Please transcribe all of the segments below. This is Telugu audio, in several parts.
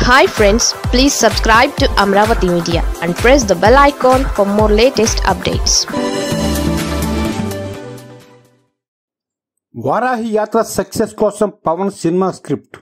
hi friends please subscribe to Amaravati media and press the bell icon for more latest updates Varahi Yatra success కోసం పవన్ సినిమా స్క్రిప్ట్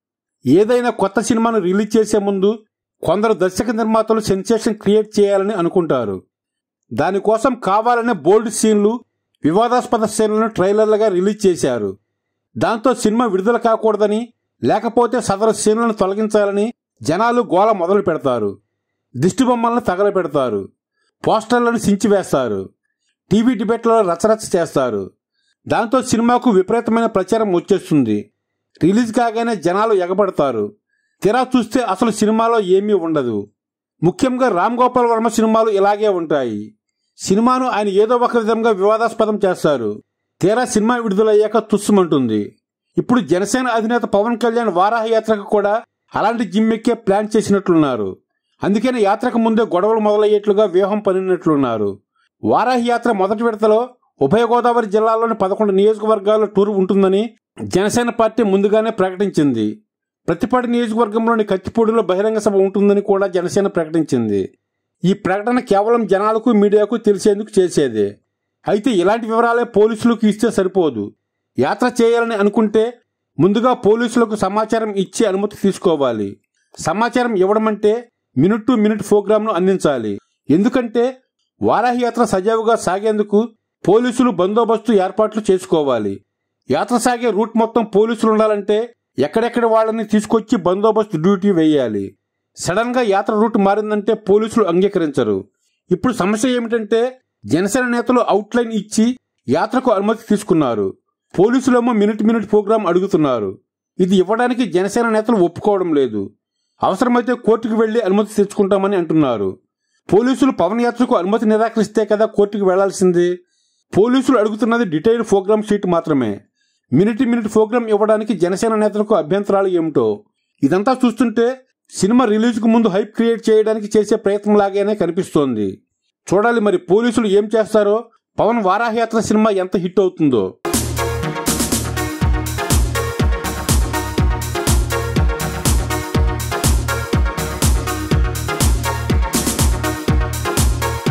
ఏదైనా కొత్త సినిమాను రిలీజ్ చేసే ముందు కొందరు దర్శక నిర్మాతలు సెన్సేషన్ క్రియేట్ చేయాలని అనుకుంటారు దానికోసం కావాలనే బోల్డ్ సీన్లు వివాదాస్పద సీన్లను ట్రైలర్లుగా రిలీజ్ చేశారు దాంతో సినిమా విడుదల కాకూడదని లేకపోతే సదరు సీన్లను తొలగించాలని జనాలు గోల మొదలు పెడతారు దిష్టిబొమ్మలను తగలపెడతారు పోస్టర్లను సించివేస్తారు టీవీ డిబేట్లలో రచరచ చేస్తారు దాంతో సినిమాకు విపరీతమైన ప్రచారం వచ్చేస్తుంది రిలీజ్ కాగానే జనాలు ఎగబడతారు తెరా చూస్తే అసలు సినిమాలో ఏమీ ఉండదు ముఖ్యంగా రామ్ గోపాల్ వర్మ సినిమాలు ఇలాగే ఉంటాయి సినిమాను ఆయన ఏదో ఒక విధంగా వివాదాస్పదం చేస్తారు తీరా సినిమా విడుదలయ్యాక తుస్సుమంటుంది ఇప్పుడు జనసేన అధినేత పవన్ కళ్యాణ్ వారాహ యాత్రకు కూడా అలాంటి జిమ్మెక్కే ప్లాన్ చేసినట్లున్నారు అందుకని యాత్రకు ముందే గొడవలు మొదలయ్యేట్లుగా వ్యూహం పనినట్లున్నారు వారాహి యాత్ర మొదటి విడతలో ఉభయ గోదావరి జిల్లాలోని పదకొండు నియోజకవర్గాల్లో టూర్ ఉంటుందని జనసేన పార్టీ ముందుగానే ప్రకటించింది ప్రతిపాటి నియోజకవర్గంలోని కత్తిపూడిలో బహిరంగ సభ ఉంటుందని కూడా జనసేన ప్రకటించింది ఈ ప్రకటన కేవలం జనాలకు మీడియాకు తెలిసేందుకు చేసేదే అయితే ఇలాంటి వివరాలే పోలీసులకు ఇస్తే సరిపోదు యాత్ర చేయాలని అనుకుంటే ముందుగా పోలీసులకు సమాచారం ఇచ్చి అనుమతి తీసుకోవాలి సమాచారం ఇవ్వడమంటే మినిట్ టు మినిట్ ప్రోగ్రాంను అందించాలి ఎందుకంటే వారాహి యాత్ర సజావుగా సాగేందుకు పోలీసులు బందోబస్తు ఏర్పాట్లు చేసుకోవాలి యాత్ర సాగే రూట్ మొత్తం పోలీసులు ఉండాలంటే ఎక్కడెక్కడ వాళ్ళని తీసుకొచ్చి బందోబస్తు డ్యూటీ వేయాలి సడన్ గా యాత్ర రూట్ మారిందంటే పోలీసులు అంగీకరించరు ఇప్పుడు సమస్య ఏమిటంటే జనసేన నేతలు అవుట్లైన్ ఇచ్చి యాత్రకు అనుమతి తీసుకున్నారు పోలీసులేమో మినిట్ మినిట్ ప్రోగ్రాం అడుగుతున్నారు ఇది ఇవ్వడానికి జనసేన నేతలు ఒప్పుకోవడం లేదు అవసరమైతే కోర్టుకు వెళ్లి అనుమతి తెచ్చుకుంటామని అంటున్నారు పోలీసులు పవన్ యాత్రకు అనుమతి నిరాకరిస్తే కదా కోర్టుకు వెళ్లాల్సింది పోలీసులు అడుగుతున్నది డీటెయిల్ ప్రోగ్రామ్ షీట్ మాత్రమే మినిట్ మినిట్ ప్రోగ్రాం ఇవ్వడానికి జనసేన నేతలకు అభ్యంతరాలు ఏమిటో ఇదంతా చూస్తుంటే సినిమా రిలీజ్కు ముందు హైప్ క్రియేట్ చేయడానికి చేసే ప్రయత్నం లాగానే కనిపిస్తోంది చూడాలి మరి పోలీసులు ఏం చేస్తారో పవన్ వారాహయాత్ర సినిమా ఎంత హిట్ అవుతుందో